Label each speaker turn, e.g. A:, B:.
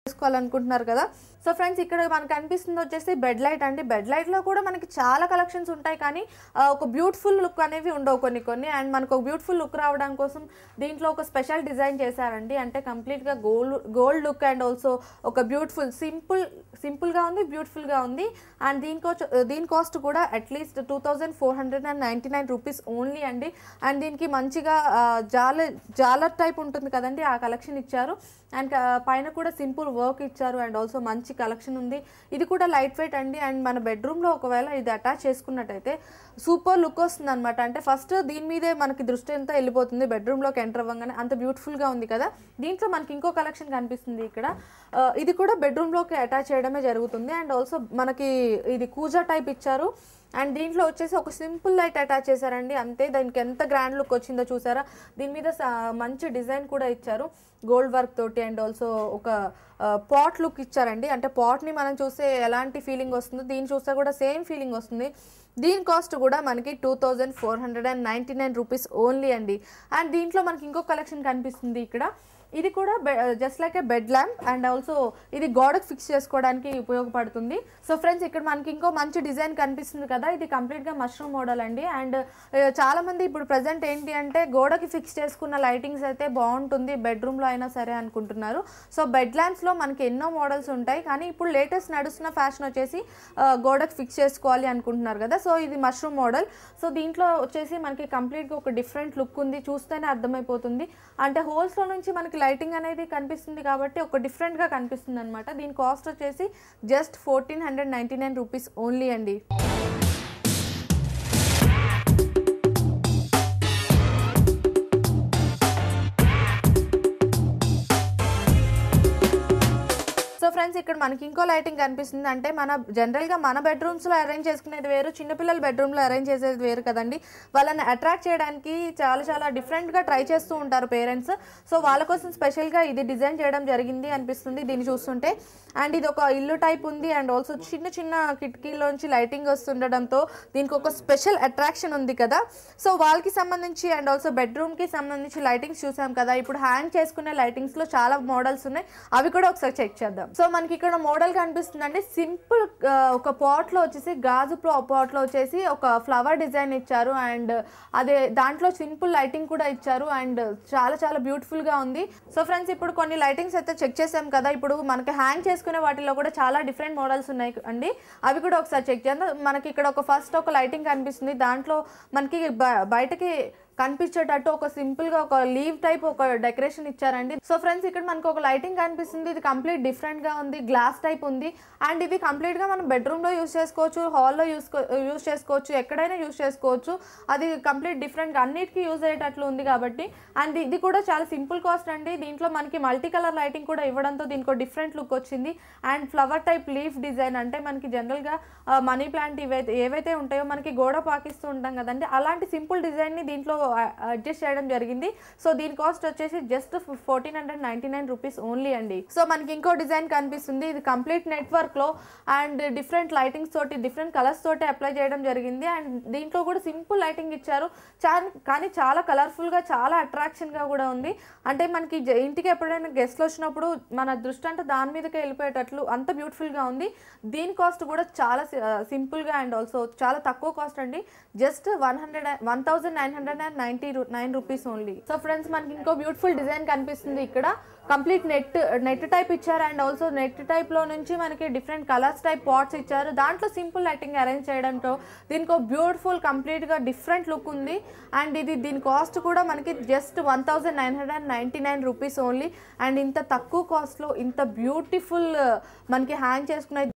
A: చేసుకోవాలనుకుంటున్నారు కదా so friends ఇక్కడ మనకు అనిపిస్తుంది వచ్చేసి బెడ్ లైట్ అండి బెడ్ లైట్లో కూడా మనకి చాలా కలెక్షన్స్ ఉంటాయి కానీ ఆ, ఒక బ్యూటిఫుల్ లుక్ అనేవి ఉండవు కొన్ని కొన్ని అండ్ మనకు ఒక బ్యూటిఫుల్ లుక్ రావడం కోసం దీంట్లో ఒక స్పెషల్ డిజైన్ చేశారండి అంటే కంప్లీట్గా gold gold look and also ఒక బ్యూటిఫుల్ సింపుల్ సింపుల్గా ఉంది బ్యూటిఫుల్గా ఉంది అండ్ దీని కాస్ట్ దీని కాస్ట్ కూడా at least two thousand four hundred and ninety nine rupees only అండి అండ్ దీనికి మంచిగా ఆ, జాలర్ జాలర్ టైప్ ఉంటుంది కదండి ఆ కలెక్షన్ ఇచ్చారు అండ్ క- పైన కూడా సింపుల్ వర్క్ ఇచ్చారు అండ్ ఆల్సో మంచి కలెక్షన్ ఉంది ఇది కూడా లైట్ వెయిట్ అండి అండ్ మన బెడ్రూమ్లో ఒకవేళ ఇది అటాచ్ చేసుకున్నట్టయితే సూపర్ లుక్ వస్తుంది అనమాట అంటే ఫస్ట్ దీని మీదే మనకి దృష్టి అంతా వెళ్ళిపోతుంది బెడ్రూమ్లోకి ఎంటర్ అవ్వగానే అంత బ్యూటిఫుల్గా ఉంది కదా దీంట్లో మనకి ఇంకో కలెక్షన్ కనిపిస్తుంది ఇక్కడ ఆ, ఇది కూడా బెడ్రూమ్లోకి అటాచ్ చేయడమే జరుగుతుంది అండ్ ఆల్సో మనకి ఇది కూజా టైప్ ఇచ్చారు అండ్ దీంట్లో వచ్చేసి ఒక సింపుల్ లైట్ అటాచ్ చేశారండి అంతే దానికి ఎంత గ్రాండ్ లుక్ వచ్చిందో చూసారా దీని మీద స- మంచి డిజైన్ కూడా ఇచ్చారు గోల్డ్ వర్క్ తోటి అండ్ ఆల్సో ఒక పాట్ లుక్ ఇచ్చారండి అంటే పాట్ని మనం చూస్తే ఎలాంటి ఫీలింగ్ వస్తుందో దీన్ని చూస్తే కూడా సేమ్ ఫీలింగ్ వస్తుంది దీని కాస్ట్ కూడా మనకి two thousand four hundred and ninety nine rupees only అండి అండ్ దీంట్లో మనకి ఇంకో కలెక్షన్ కనిపిస్తుంది ఇక్కడ ఇది కూడా just like a bed lamp and also ఇది గోడకు ఫిక్స్ చేసుకోవడానికి ఉపయోగపడుతుంది సో ఫ్రెండ్స్ ఇక్కడ మనకి ఇంకో మంచి డిజైన్ కనిపిస్తుంది కదా ఇది కంప్లీట్గా మష్రూమ్ మోడల్ అండి అండ్ చాలా మంది ఇప్పుడు ప్రజెంట్ ఏంటి అంటే గోడకి ఫిక్స్ చేసుకున్న లైటింగ్స్ అయితే బాగుంటుంది బెడ్రూమ్లో అయినా సరే అనుకుంటున్నారు సో బెడ్ ల్యాంప్స్లో మనకి ఎన్నో మోడల్స్ ఉంటాయి కానీ ఇప్పుడు లేటెస్ట్ నడుస్తున్న ఫ్యాషన్ వచ్చేసి ఆ, గోడకి ఫిక్స్ చేసుకోవాలి అనుకుంటున్నారు కదా సో ఇది మష్రూమ్ మోడల్ సో దీంట్లో వచ్చేసి మనకి కంప్లీట్గా ఒక డిఫరెంట్ లుక్ ఉంది చూస్తేనే అర్థమైపోతుంది అంటే హోల్స్లో నుంచి మనకి లైటింగ్ అనేది కనిపిస్తుంది కాబట్టి ఒక డిఫరెంట్గా కనిపిస్తుంది అనమాట దీని కాస్ట్ వచ్చేసి just fourteen hundred ninety nine rupees only అండి సో ఫ్రెండ్స్ ఇక్కడ మనకి ఇంకో లైటింగ్ కనిపిస్తుంది అంటే మన జనరల్గా మన బెడ్రూమ్స్లో అరేంజ్ చేసుకునేది వేరు చిన్నపిల్లల బెడ్రూమ్లో అరేంజ్ చేసేది వేరు కదండి వాళ్ళని అట్రాక్ట్ చేయడానికి చాలా చాలా డిఫరెంట్గా ట్రై చేస్తూ ఉంటారు పేరెంట్స్ సో వాళ్ళ కోసం స్పెషల్గా ఇది డిజైన్ చేయడం జరిగింది అనిపిస్తుంది దీన్ని చూస్తుంటే అండ్ ఇది ఒక ఇల్లు టైప్ ఉంది అండ్ ఆల్సో చిన్న చిన్న కిటికీలోంచి లైటింగ్ వస్తుండడంతో దీనికి ఒక స్పెషల్ అట్రాక్షన్ ఉంది కదా సో వాళ్ళకి సంబంధించి అండ్ ఆల్సో బెడ్రూమ్కి సంబంధించి లైటింగ్స్ చూసాం కదా ఇప్పుడు హ్యాంగ్ చేసుకునే లైటింగ్స్లో చాలా మోడల్స్ ఉన్నాయి అవి కూడా ఒకసారి చెక్ చేద్దాం సో మనకి ఇక్కడ మోడల్ కనిపిస్తుందండి సింపుల్ ఒక పాట్ లో వచ్చేసి గాజు పాట్ లో వచ్చేసి ఒక ఫ్లవర్ డిజైన్ ఇచ్చారు అండ్ అదే దాంట్లో సింపుల్ లైటింగ్ కూడా ఇచ్చారు అండ్ చాలా చాలా బ్యూటిఫుల్ గా ఉంది సో ఫ్రెండ్స్ ఇప్పుడు కొన్ని లైటింగ్స్ అయితే చెక్ చేసాం కదా ఇప్పుడు మనకి హ్యాంగ్ చేసుకునే వాటిలో కూడా చాలా డిఫరెంట్ మోడల్స్ ఉన్నాయి అండి అవి కూడా ఒకసారి చెక్ చేద్దాం మనకి ఇక్కడ ఒక ఫస్ట్ ఒక లైటింగ్ కనిపిస్తుంది దాంట్లో మనకి బ- బయటకి కనిపించేటట్టు ఒక సింపుల్ గా ఒక లీవ్ టైప్ ఒక డెకరేషన్ ఇచ్చారండి సో ఫ్రెండ్స్ ఇక్కడ మనకు ఒక లైటింగ్ కనిపిస్తుంది ఇది కంప్లీట్ డిఫరెంట్ గా ఉంది గ్లాస్ టైప్ ఉంది అండ్ ఇది కంప్లీట్ గా మనం బెడ్రూమ్ లో యూస్ చేసుకోవచ్చు హాల్లో యూస్ యూస్ చేసుకోవచ్చు ఎక్కడైనా యూస్ చేసుకోవచ్చు అది కంప్లీట్ డిఫరెంట్ గా అన్నిటికీ యూజ్ అయ్యేటట్లు ఉంది కాబట్టి అండ్ ఇది కూడా చాలా సింపుల్ కాస్ట్ అండి దీంట్లో మనకి మల్టీ కలర్ లైటింగ్ కూడా ఇవ్వడంతో దీనికి డిఫరెంట్ లుక్ వచ్చింది and flower type leaf design అంటే మనకి జనరల్ గా మనీ ప్లాంట్ ఇవైతే ఏవైతే ఉంటాయో మనకి గోడ పాకిస్తూ ఉంటాం కదండి అలాంటి సింపుల్ డిజైన్ ని దీంట్లో అడ్జస్ట్ చేయడం జరిగింది సో దీని కాస్ట్ వచ్చేసి just fourteen hundred ninety nine rupees only అండి సో మనకి ఇంకో డిజైన్ కనిపిస్తుంది ఇది కంప్లీట్ నెట్వర్క్ లో అండ్ డిఫరెంట్ లైటింగ్స్ తోటి డిఫరెంట్ కలర్స్ తోటి అప్లై చేయడం జరిగింది అండ్ దీంట్లో కూడా సింపుల్ లైటింగ్ ఇచ్చారు చా- కానీ చాలా కలర్ఫుల్ గా చాలా అట్రాక్షన్ గా కూడా ఉంది అంటే మనకి జ- ఇంటికి ఎప్పుడైనా గెస్ట్లు వచ్చినప్పుడు మన దృష్టి అంటే దాని మీదకే వెళ్ళిపోయేటట్లు అంత బ్యూటిఫుల్ గా ఉంది దీని కాస్ట్ కూడా చాలా సింపుల్ గా అండ్ ఆల్సో చాలా తక్కువ కాస్ట్ అండి just one hundred one thousand nine hundred and ninety nine rupees only so friends మనకి ఇంకో బ్యూటిఫుల్ డిజైన్ కనిపిస్తుంది ఇక్కడ కంప్లీట్ నెట్ నెట్ టైప్ ఇచ్చారు అండ్ ఆల్సో నెట్ టైప్ లో నుంచి మనకి డిఫరెంట్ కలర్స్ టైప్ పాట్స్ ఇచ్చారు దాంట్లో సింపుల్ లైటింగ్ అరేంజ్ చేయడంతో దీనికి ఒక బ్యూటిఫుల్ కంప్లీట్ గా డిఫరెంట్ లుక్ ఉంది అండ్ ఇది దీని కాస్ట్ కూడా మనకి just one thousand nine hundred and ninety nine rupees only and ఇంత తక్కువ కాస్ట్ లో ఇంత బ్యూటిఫుల్ మనకి హ్యాంగ్ చేసుకునే